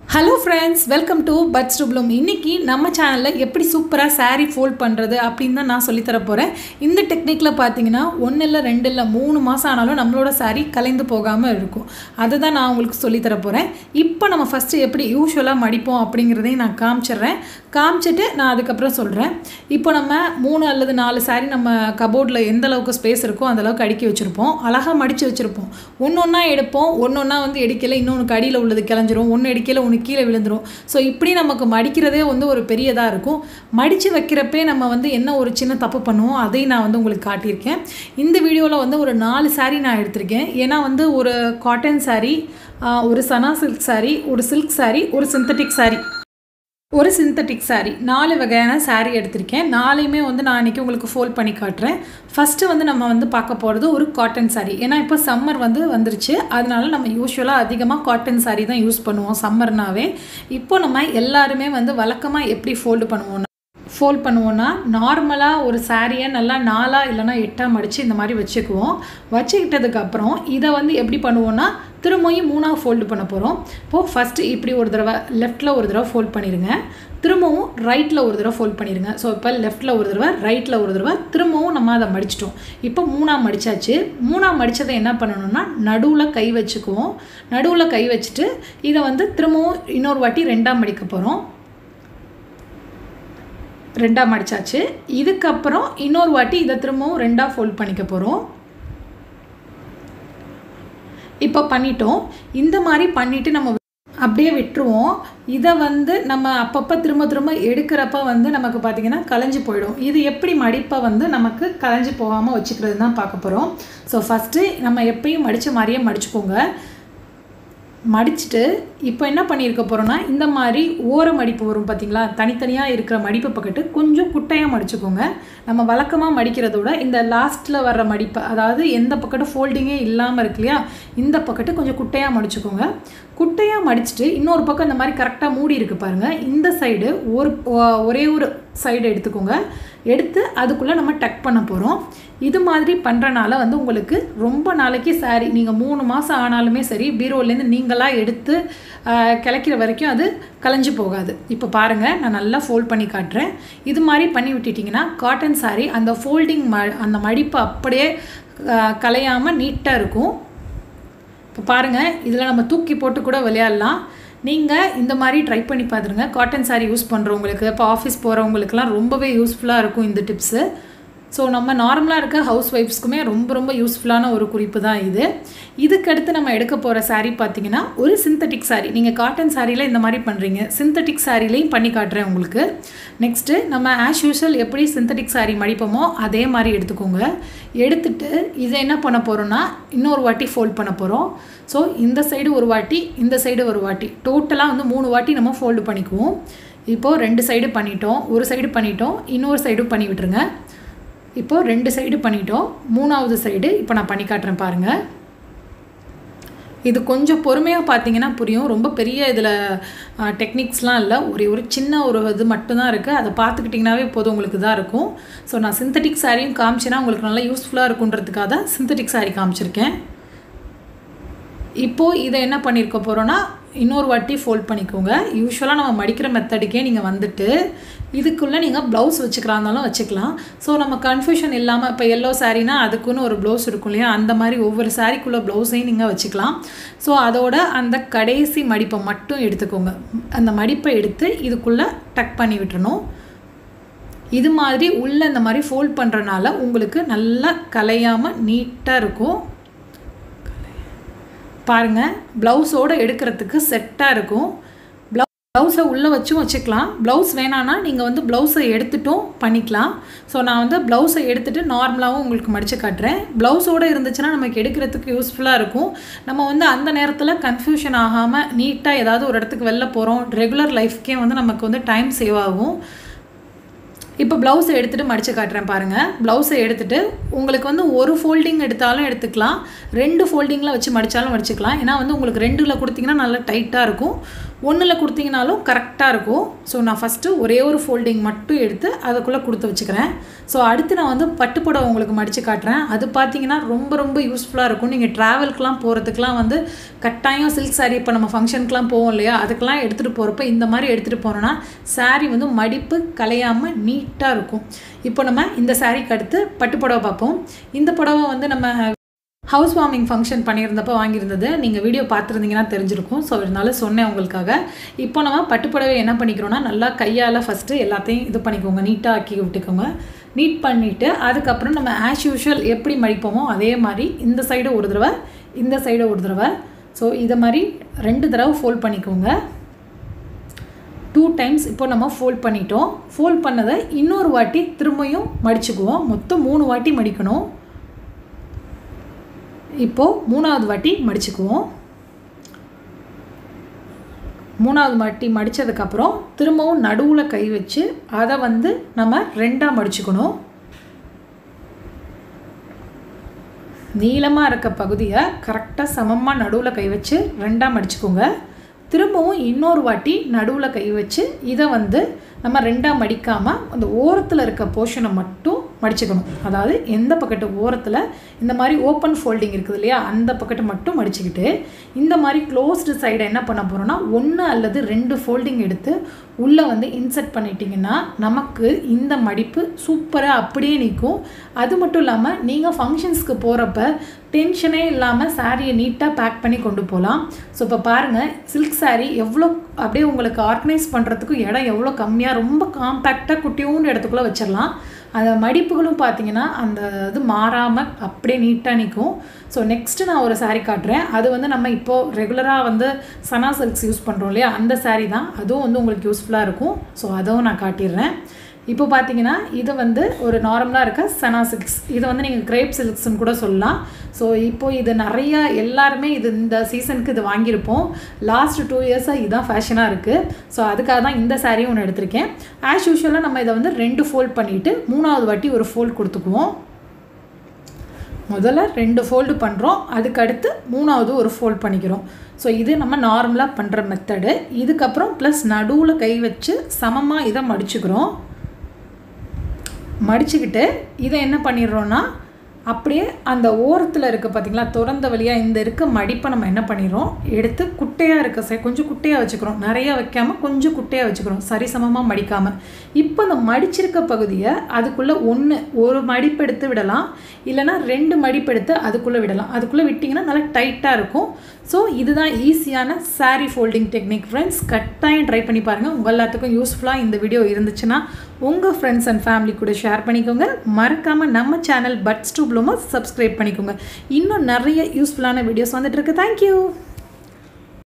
hello friends welcome to buds to bloom இன்றைக்கி நம்ம சேனலில் எப்படி சூப்பராக saree ஃபோல்ட் பண்ணுறது அப்படின்னு தான் நான் சொல்லித்தர போகிறேன் இந்த டெக்னிக்கில் பார்த்தீங்கன்னா ஒன்று இல்லை ரெண்டு இல்லை மூணு மாதம் ஆனாலும் நம்மளோட saree கலைந்து போகாமல் இருக்கும் அதை தான் நான் உங்களுக்கு சொல்லித்தர போகிறேன் இப்போ நம்ம ஃபஸ்ட்டு எப்படி யூஸ்வலாக மடிப்போம் அப்படிங்கிறதையும் நான் காமிச்சிடுறேன் காமிச்சிட்டு நான் அதுக்கப்புறம் சொல்கிறேன் இப்போ நம்ம மூணு அல்லது நாலு saree நம்ம கபோர்டில் எந்த அளவுக்கு ஸ்பேஸ் இருக்கோ அந்த அளவுக்கு அடுக்கி வச்சுருப்போம் அழகாக மடித்து வச்சுருப்போம் ஒன்று ஒன்றா எடுப்போம் ஒன்று ஒன்றா வந்து எடுக்கல இன்னொன்று அடியில் உள்ளது கிளஞ்சிரும் ஒன்று எடுக்கல ஒன்று கீழே விழுந்துரும் ஸோ இப்படி நமக்கு மடிக்கிறதே வந்து ஒரு பெரியதாக இருக்கும் மடித்து வைக்கிறப்பே நம்ம வந்து என்ன ஒரு சின்ன தப்பு பண்ணுவோம் அதையும் நான் வந்து உங்களுக்கு காட்டியிருக்கேன் இந்த வீடியோவில் வந்து ஒரு நாலு saree நான் எடுத்திருக்கேன் ஏன்னா வந்து ஒரு காட்டன் saree ஆஹ், ஒரு சனா சில்க் saree ஒரு சில்க் saree ஒரு சிந்தட்டிக் saree ஒரு சிந்தட்டிக் saree நாலு வகையான saree எடுத்திருக்கேன் நாளையுமே வந்து நான் இன்றைக்கி உங்களுக்கு ஃபோல்ட் பண்ணி காட்டுறேன் ஃபஸ்ட்டு வந்து நம்ம வந்து பார்க்க போகிறது ஒரு காட்டன் saree ஏன்னா இப்போ சம்மர் வந்து வந்துருச்சு அதனால நம்ம யூஸ்வலாக அதிகமாக காட்டன் saree தான் யூஸ் பண்ணுவோம் சம்மர்னாவே இப்போ நம்ம எல்லாருமே வந்து வழக்கமாக எப்படி ஃபோல்டு பண்ணுவோம்னா ஃபோல்ட் பண்ணுவோன்னா நார்மலாக ஒரு சாரியை நல்லா நாலாக இல்லைன்னா எட்டாக மடித்து இந்த மாதிரி வச்சுக்குவோம் வச்சுக்கிட்டதுக்கப்புறம் இதை வந்து எப்படி பண்ணுவோன்னா திரும்பியும் மூணாக ஃபோல்டு பண்ண போகிறோம் இப்போது ஃபஸ்ட்டு இப்படி ஒரு தடவை லெஃப்ட்டில் ஒரு தடவை ஃபோல்ட் பண்ணிடுங்க திரும்பவும் ரைட்டில் ஒரு தடவை ஃபோல்ட் பண்ணிடுங்க ஸோ இப்போ லெஃப்ட்டில் ஒரு தடவை ரைட்டில் ஒரு தடவை திரும்பவும் நம்ம அதை மடிச்சிட்டோம் இப்போ மூணாக மடித்தாச்சு மூணாக மடித்ததை என்ன பண்ணணும்னா நடுவில் கை வச்சுக்குவோம் நடுவில் கை வச்சுட்டு இதை வந்து திரும்பவும் இன்னொரு வாட்டி ரெண்டாக மடிக்க போகிறோம் ரெண்டாக மடிச்சாச்சு இதுக்கப்புறம் இன்னொரு வாட்டி இதை திரும்பவும் ரெண்டாக ஃபோல்ட் பண்ணிக்க போகிறோம் இப்போ பண்ணிட்டோம் இந்த மாதிரி பண்ணிவிட்டு நம்ம அப்படியே விட்டுருவோம் இதை வந்து நம்ம அப்பப்போ திரும்ப திரும்ப எடுக்கிறப்ப வந்து நமக்கு பார்த்திங்கன்னா கலைஞ்சு போயிடும் இது எப்படி மடிப்பை வந்து நமக்கு கலைஞ்சு போகாமல் வச்சுக்கிறது தான் பார்க்க போகிறோம் ஸோ ஃபஸ்ட்டு நம்ம எப்பயும் மடித்த மாதிரியே மடிச்சுக்கோங்க மடிச்சுட்டு இப்போ என்ன பண்ணியிருக்க போகிறோன்னா இந்த மாதிரி ஓர மடிப்பு வரும் பார்த்தீங்களா தனித்தனியாக இருக்கிற மடிப்பு பக்கத்து கொஞ்சம் குட்டையாக மடிச்சுக்கோங்க நம்ம வழக்கமாக மடிக்கிறதோட இந்த லாஸ்ட்டில் வர்ற மடிப்பை அதாவது எந்த பக்கத்து ஃபோல்டிங்கே இல்லாமல் இருக்கு இல்லையா இந்த பக்கத்து கொஞ்சம் குட்டையாக மடிச்சுக்கோங்க குட்டையாக மடிச்சுட்டு இன்னொரு பக்கம் இந்த மாதிரி கரெக்டாக மூடி இருக்கு பாருங்கள் இந்த சைடு ஒரு ஒ- ஒரே ஒரு சைடு எடுத்துக்கோங்க எடுத்து அதுக்குள்ளே நம்ம டக் பண்ண போகிறோம் இது மாதிரி பண்ணுறனால வந்து உங்களுக்கு ரொம்ப நாளைக்கு saree நீங்கள் மூணு மாதம் ஆனாலுமே சரி பீரோலேருந்து நீங்களாக எடுத்து ஆஹ், கிளைக்கிற வரைக்கும் அது கலைஞ்சு போகாது இப்போ பாருங்கள் நான் நல்லா ஃபோல்ட் பண்ணி காட்டுறேன் இது மாதிரி பண்ணி விட்டுட்டிங்கன்னா காட்டன் saree அந்த ஃபோல்டிங் ம அந்த மடிப்பு அப்படியே கலையாமல் நீட்டாக இருக்கும் இப்போ பாருங்கள் இதில் நம்ம தூக்கி போட்டு கூட விளையாடலாம் நீங்கள் இந்த மாதிரி ட்ரை பண்ணி பார்த்துருங்க காட்டன் saree யூஸ் பண்ணுறவங்களுக்கு இப்போ ஆஃபீஸ் போகிறவங்களுக்குலாம் ரொம்பவே யூஸ்ஃபுல்லாக இருக்கும் இந்த டிப்ஸு ஸோ நம்ம நார்மலாக இருக்க ஹவுஸ் ஒய்ஃப்ஸ்க்குமே ரொம்ப ரொம்ப யூஸ்ஃபுல்லான ஒரு குறிப்பு தான் இது இதுக்கடுத்து நம்ம எடுக்க போகிற saree பார்த்தீங்கன்னா ஒரு சிந்தட்டிக் saree நீங்கள் காட்டன் சாரியில் இந்த மாதிரி பண்ணுறீங்க சிந்தட்டிக் சாரிலையும் பண்ணி காட்டுறேன் உங்களுக்கு நெக்ஸ்ட்டு நம்ம ஆஸ் யூஷுவல் எப்படி சிந்தட்டிக் saree மடிப்போமோ அதே மாதிரி எடுத்துக்கோங்க எடுத்துட்டு இதை என்ன பண்ண போகிறோன்னா இன்னொரு வாட்டி ஃபோல்ட் பண்ண போகிறோம் ஸோ இந்த சைடு ஒரு வாட்டி இந்த சைடு ஒரு வாட்டி டோட்டலாக வந்து மூணு வாட்டி நம்ம ஃபோல்டு பண்ணிக்குவோம் இப்போது ரெண்டு சைடு பண்ணிட்டோம் ஒரு சைடு பண்ணிட்டோம் இன்னொரு சைடும் பண்ணி விட்டுருங்க இப்போது ரெண்டு சைடு பண்ணிட்டோம் மூணாவது சைடு இப்போ நான் பண்ணி காட்டுறேன் பாருங்கள் இது கொஞ்சம் பொறுமையாக பார்த்தீங்கன்னா புரியும் ரொம்ப பெரிய இதில் டெக்னிக்ஸ்லாம் இல்லை ஒரே ஒரு சின்ன ஒரு இது மட்டும்தான் இருக்குது அதை பார்த்துக்கிட்டிங்கனாவே போதும் உங்களுக்கு தான் இருக்கும் ஸோ நான் சிந்தட்டிக் சாரியும் காமிச்சேன்னா உங்களுக்கு நல்லா யூஸ்ஃபுல்லாக இருக்குன்றதுக்காக தான் சிந்தட்டிக் சாரி காமிச்சிருக்கேன் இப்போது இதை என்ன பண்ணியிருக்க போகிறோன்னா இன்னொரு வாட்டி ஃபோல்ட் பண்ணிக்கோங்க யூஸ்வலாக நம்ம மடிக்கிற மெத்தடுக்கே நீங்கள் வந்துட்டு இதுக்குள்ளே நீங்கள் ப்ளவுஸ் வச்சுக்கிறா இருந்தாலும் வச்சுக்கலாம் ஸோ நம்ம கன்ஃபியூஷன் இல்லாமல் இப்போ எல்லோ சாரீனா அதுக்குன்னு ஒரு ப்ளவுஸ் இருக்கும் இல்லையா அந்த மாதிரி ஒவ்வொரு சாரீக்குள்ளே ப்ளவுஸையும் நீங்கள் வச்சுக்கலாம் ஸோ அதோட அந்த கடைசி மடிப்பை மட்டும் எடுத்துக்கோங்க அந்த மடிப்பை எடுத்து இதுக்குள்ளே டக் பண்ணி விட்டுறணும் இது மாதிரி உள்ளே இந்த மாதிரி ஃபோல்ட் பண்ணுறனால உங்களுக்கு நல்லா கலையாமல் நீட்டாக இருக்கும் பாருங்கள் ப்ளவுஸோடு எடுக்கிறதுக்கு செட்டாக இருக்கும் ப்ளவுஸை உள்ளே வச்சும் வச்சுக்கலாம் ப்ளவுஸ் வேணான்னா நீங்கள் வந்து ப்ளவுஸை எடுத்துட்டும் பண்ணிக்கலாம் ஸோ நான் வந்து ப்ளவுஸை எடுத்துகிட்டு நார்மலாகவும் உங்களுக்கு மடித்து காட்டுறேன் ப்ளவுஸோடு இருந்துச்சுன்னா நமக்கு எடுக்கிறதுக்கு யூஸ்ஃபுல்லாக இருக்கும் நம்ம வந்து அந்த நேரத்தில் கன்ஃபியூஷன் ஆகாமல் நீட்டாக ஏதாவது ஒரு இடத்துக்கு வெளில போகிறோம் ரெகுலர் லைஃப்க்கே வந்து நமக்கு வந்து டைம் சேவ் ஆகும் இப்போ ப்ளவுஸை எடுத்துகிட்டு மடித்து காட்டுறேன் பாருங்கள் ப்ளவுஸை எடுத்துகிட்டு உங்களுக்கு வந்து ஒரு ஃபோல்டிங் எடுத்தாலும் எடுத்துக்கலாம் ரெண்டு ஃபோல்டிங்கில் வச்சு மடித்தாலும் மடிச்சுக்கலாம் ஏன்னா வந்து உங்களுக்கு ரெண்டில் கொடுத்தீங்கன்னா நல்லா டைட்டாக இருக்கும் ஒன்றில் கொடுத்தீங்கனாலும் கரெக்டாக இருக்கும் ஸோ நான் ஃபஸ்ட்டு ஒரே ஒரு ஃபோல்டிங் மட்டும் எடுத்து அதுக்குள்ளே கொடுத்து வச்சுக்கிறேன் ஸோ அடுத்து நான் வந்து பட்டுப்புடவை உங்களுக்கு மடித்து காட்டுறேன் அது பார்த்தீங்கன்னா ரொம்ப ரொம்ப யூஸ்ஃபுல்லாக இருக்கும் நீங்கள் ட்ராவல்க்கெலாம் போகிறதுக்கெலாம் வந்து கட்டாயம் சில்க் சாரீ இப்போ நம்ம ஃபங்க்ஷனுக்குலாம் போவோம் இல்லையா அதுக்கெலாம் எடுத்துகிட்டு போகிறப்ப இந்த மாதிரி எடுத்துகிட்டு போகிறோன்னா சாரீ வந்து மடிப்பு கலையாமல் நீட்டாக இருக்கும் இப்போ நம்ம இந்த சாரீக்கு அடுத்து பட்டுப்புடவை பார்ப்போம் இந்த புடவை வந்து நம்ம ஹவுஸ் வார்மிங் ஃபங்க்ஷன் பண்ணியிருந்தப்போ வாங்கியிருந்தது நீங்கள் வீடியோ பார்த்துருந்தீங்கன்னா தெரிஞ்சிருக்கும் ஸோ இருந்தாலும் சொன்னேன் உங்களுக்காக இப்போ நம்ம பட்டுப்புடவை என்ன பண்ணிக்கிறோன்னா நல்லா கையால் ஃபஸ்ட்டு எல்லாத்தையும் இது பண்ணிக்கோங்க நீட்டாக ஆக்கி விட்டுக்கோங்க நீட் பண்ணிவிட்டு அதுக்கப்புறம் நம்ம ஆஸ் யூஷுவல் எப்படி மடிப்போமோ அதே மாதிரி இந்த சைடு ஒரு தடவை இந்த சைடு ஒரு தடவை ஸோ இதை மாதிரி ரெண்டு தடவை ஃபோல்ட் பண்ணிக்கோங்க டூ டைம்ஸ் இப்போ நம்ம ஃபோல்ட் பண்ணிட்டோம் ஃபோல்ட் பண்ணதை இன்னொரு வாட்டி திரும்பியும் மடிச்சுக்குவோம் மொத்தம் மூணு வாட்டி மடிக்கணும் இப்போது மூணாவது வாட்டி மடிச்சுக்குவோம் மூணாவது வாட்டி மடித்ததுக்கப்புறம் திரும்பவும் நடுவில் கை வச்சு அதை வந்து நம்ம ரெண்டாக மடிச்சுக்கணும் நீளமாக இருக்க பகுதியை கரெக்டாக சமமாக நடுவில் கை வச்சு ரெண்டாக மடிச்சுக்கோங்க திரும்பவும் இன்னொரு வாட்டி நடுவில் கை வச்சு இதை வந்து நம்ம ரெண்டாக மடிக்காமல் அந்த ஓரத்தில் இருக்க போர்ஷனை மட்டும் மடிச்சுக்கணும் அதாவது எந்த பக்கத்து ஓரத்தில் இந்த மாதிரி ஓப்பன் ஃபோல்டிங் இருக்குது இல்லையா அந்த பக்கத்தை மட்டும் மடிச்சுக்கிட்டு இந்த மாதிரி க்ளோஸ்டு சைடை என்ன பண்ண போகிறோன்னா ஒன்று அல்லது ரெண்டு ஃபோல்டிங் எடுத்து உள்ளே வந்து இன்சர்ட் பண்ணிட்டீங்கன்னா நமக்கு இந்த மடிப்பு சூப்பராக அப்படியே நிற்கும் அது மட்டும் இல்லாமல் நீங்கள் ஃபங்க்ஷன்ஸ்க்கு போகிறப்ப டென்ஷனே இல்லாமல் சாரியை நீட்டாக பேக் பண்ணி கொண்டு போகலாம் ஸோ இப்போ பாருங்கள் சில்க் சாரீ எவ்வளோ அப்படியே உங்களுக்கு ஆர்கனைஸ் பண்ணுறதுக்கும் இடம் எவ்வளோ கம்மியாக ரொம்ப காம்பேக்டாக குட்டியூண்டு இடத்துக்குள்ளே வச்சிடலாம் அந்த மடிப்புகளும் பார்த்தீங்கன்னா அந்த இது மாறாமல் அப்படியே நீட்டாக நிற்கும் ஸோ நெக்ஸ்ட்டு நான் ஒரு சாரீ காட்டுறேன் அது வந்து நம்ம இப்போது ரெகுலராக வந்து சனா சில்க்ஸ் யூஸ் பண்ணுறோம் இல்லையா அந்த சாரீ தான் அதுவும் வந்து உங்களுக்கு யூஸ்ஃபுல்லாக இருக்கும் ஸோ அதுவும் நான் காட்டிடுறேன் இப்போ பார்த்தீங்கன்னா இது வந்து ஒரு நார்மலாக இருக்க சனா சில்க்ஸ் இது வந்து நீங்கள் கிரேப் சில்க்ஸ்னு கூட சொல்லலாம் ஸோ இப்போது இது நிறைய எல்லாருமே இது இந்த சீசனுக்கு இது வாங்கியிருப்போம் லாஸ்ட் டூ இயர்ஸாக இதுதான் ஃபேஷனாக இருக்குது ஸோ அதுக்காக தான் இந்த சாரியும் ஒன்று எடுத்திருக்கேன் ஆஸ் யூஷுவலாக நம்ம இதை வந்து ரெண்டு ஃபோல்ட் பண்ணிவிட்டு மூணாவது வாட்டி ஒரு ஃபோல்ட் கொடுத்துக்குவோம் முதல்ல ரெண்டு ஃபோல்டு பண்ணுறோம் அதுக்கடுத்து மூணாவது ஒரு ஃபோல்ட் பண்ணிக்கிறோம் ஸோ இது நம்ம நார்மலாக பண்ணுற மெத்தடு இதுக்கப்புறம் ப்ளஸ் நடுவில் கை வச்சு சமமாக இதை மடிச்சுக்கிறோம் மடிச்சுக்கிட்டு இதை என்ன பண்ணிடுறோன்னா அப்படியே அந்த ஓரத்தில் இருக்க பார்த்திங்களா திறந்த வழியாக இந்த இருக்க மடிப்பை நம்ம என்ன பண்ணிடுறோம் எடுத்து குட்டையாக இருக்க சை கொஞ்சம் குட்டையாக வச்சுக்கிறோம் நிறையா வைக்காமல் கொஞ்சம் குட்டையாக வச்சுக்கிறோம் சரிசமமாக மடிக்காமல் இப்போ அந்த மடிச்சிருக்க பகுதியை அதுக்குள்ளே ஒன்று ஒரு மடிப்பு எடுத்து விடலாம் இல்லைனா ரெண்டு மடிப்பு எடுத்து அதுக்குள்ளே விடலாம் அதுக்குள்ளே விட்டிங்கன்னா நல்லா டைட்டாக இருக்கும் ஸோ இதுதான் ஈஸியான சாரீ ஃபோல்டிங் டெக்னிக் ஃப்ரெண்ட்ஸ் கட்டாயம் ட்ரை பண்ணி பாருங்கள் உங்கள் எல்லாத்துக்கும் யூஸ்ஃபுல்லாக இந்த வீடியோ இருந்துச்சுன்னா உங்கள் ஃப்ரெண்ட்ஸ் அண்ட் ஃபேமிலி கூட ஷேர் பண்ணிக்கோங்க மறக்காமல் நம்ம சேனல் பட்ஸ் டூ ப்ளூமா சப்ஸ்கிரைப் பண்ணிக்கோங்க இன்னும் நிறைய யூஸ்ஃபுல்லான வீடியோஸ் வந்துட்டு இருக்கு தேங்க்யூ